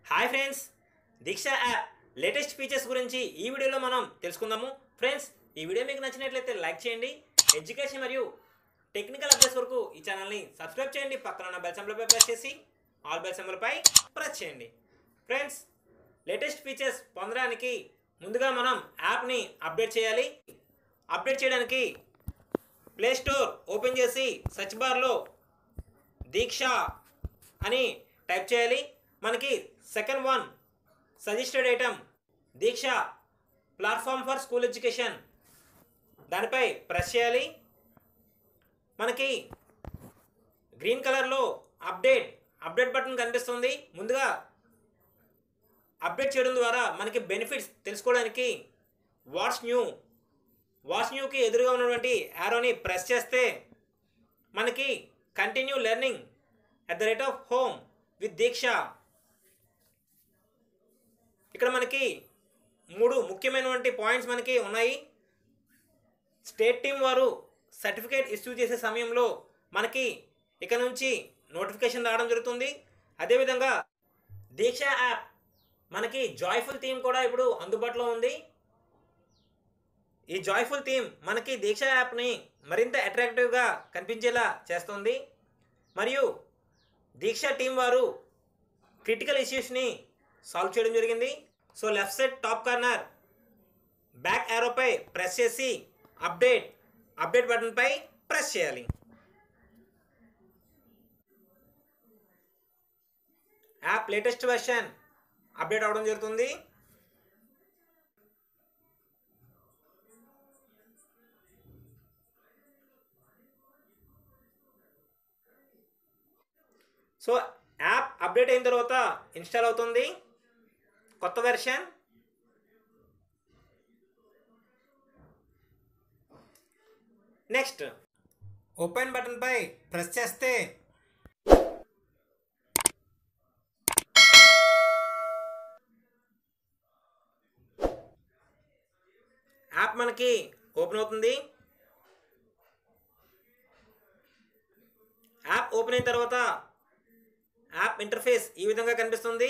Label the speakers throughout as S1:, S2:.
S1: hi friends Diksha app latest features గురించి ఈ వీడియోలో మనం తెలుసుకుందాము ఫ్రెండ్స్ ఈ వీడియో మీకు నచ్చినట్లయితే లైక్ చేయండి ఎడ్యుకేషన్ మరియు టెక్నికల్ అప్డేట్స్ వరకు ఈ ఛానల్ని సబ్స్క్రైబ్ చేయండి పక్కన ఉన్న బెల్ సింబల్పై ప్రెస్ చేసి ఆల్ బెల్ సింబల్పై ప్రెస్ చేయండి ఫ్రెండ్స్ లేటెస్ట్ ఫీచర్స్ పొందడానికి ముందుగా మనం యాప్ని అప్డేట్ చేయాలి అప్డేట్ చేయడానికి ప్లే స్టోర్ ఓపెన్ చేసి సెర్చ్ బార్లో దీక్ష అని టైప్ చేయాలి మనకి second one suggested item Diksha platform for school education దానిపై ప్రెస్ చేయాలి మనకి గ్రీన్ కలర్లో అప్డేట్ అప్డేట్ బటన్ కనిపిస్తుంది ముందుగా అప్డేట్ చేయడం ద్వారా మనకి బెనిఫిట్స్ తెలుసుకోవడానికి వాట్స్ న్యూ వాట్స్ న్యూకి ఎదురుగా ఉన్నటువంటి యారోని ప్రెస్ చేస్తే మనకి continue learning at the rate of home with Diksha ఇక్కడ మనకి మూడు ముఖ్యమైనటువంటి పాయింట్స్ మనకి ఉన్నాయి స్టేట్ టీం వారు సర్టిఫికేట్ ఇష్యూ చేసే సమయంలో మనకి ఇక నుంచి నోటిఫికేషన్ రావడం జరుగుతుంది అదేవిధంగా దీక్ష యాప్ మనకి జాయ్ఫుల్ థీమ్ కూడా ఇప్పుడు అందుబాటులో ఉంది ఈ జాయ్ఫుల్ థీమ్ మనకి దీక్ష యాప్ని మరింత అట్రాక్టివ్గా కనిపించేలా చేస్తుంది మరియు దీక్ష టీం వారు క్రిటికల్ ఇష్యూస్ని సాల్వ్ చేయడం జరిగింది so left side top corner back యారోపై ప్రెస్ చేసి అప్డేట్ అప్డేట్ బటన్పై ప్రెస్ చేయాలి యాప్ లేటెస్ట్ వెర్షన్ అప్డేట్ అవడం జరుగుతుంది సో యాప్ అప్డేట్ అయిన తర్వాత ఇన్స్టాల్ అవుతుంది కొత్త వెర్షన్ నెక్స్ట్ ఓపెన్ బటన్పై ప్రెస్ చేస్తే యాప్ మనకి ఓపెన్ అవుతుంది యాప్ ఓపెన్ అయిన తర్వాత యాప్ ఇంటర్ఫేస్ ఈ విధంగా కనిపిస్తుంది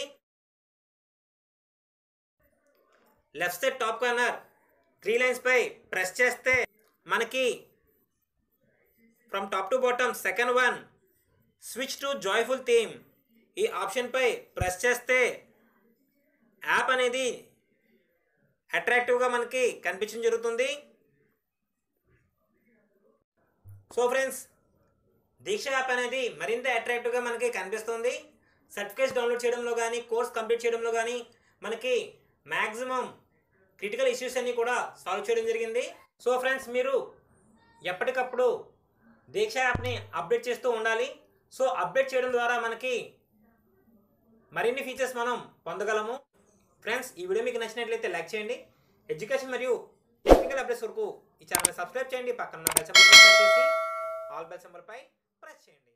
S1: left side top corner three లైన్స్పై ప్రెస్ చేస్తే మనకి from top to bottom second one switch to joyful theme ఈ ఆప్షన్పై ప్రెస్ చేస్తే యాప్ అనేది అట్రాక్టివ్గా మనకి కనిపించడం జరుగుతుంది సో ఫ్రెండ్స్ దీక్ష యాప్ అనేది మరింత అట్రాక్టివ్గా మనకి కనిపిస్తుంది సర్టిఫికేట్స్ డౌన్లోడ్ చేయడంలో కానీ కోర్స్ కంప్లీట్ చేయడంలో కానీ మనకి మ్యాక్సిమం క్రిటికల్ ఇష్యూస్ అన్నీ కూడా సాల్వ్ చేయడం జరిగింది సో ఫ్రెండ్స్ మీరు ఎప్పటికప్పుడు దీక్ష యాప్ని అప్డేట్ చేస్తూ ఉండాలి సో అప్డేట్ చేయడం ద్వారా మనకి మరిన్ని ఫీచర్స్ మనం పొందగలము ఫ్రెండ్స్ ఈ వీడియో మీకు నచ్చినట్లయితే లైక్ చేయండి ఎడ్యుకేషన్ మరియు టెక్నికల్ అప్డేట్స్ వరకు ఈ ఛానల్ సబ్స్క్రైబ్ చేయండి పక్కన బెల్ సింబల్ ప్రెస్ చేసి ఆల్ బెల్ సింబల్పై ప్రెస్ చేయండి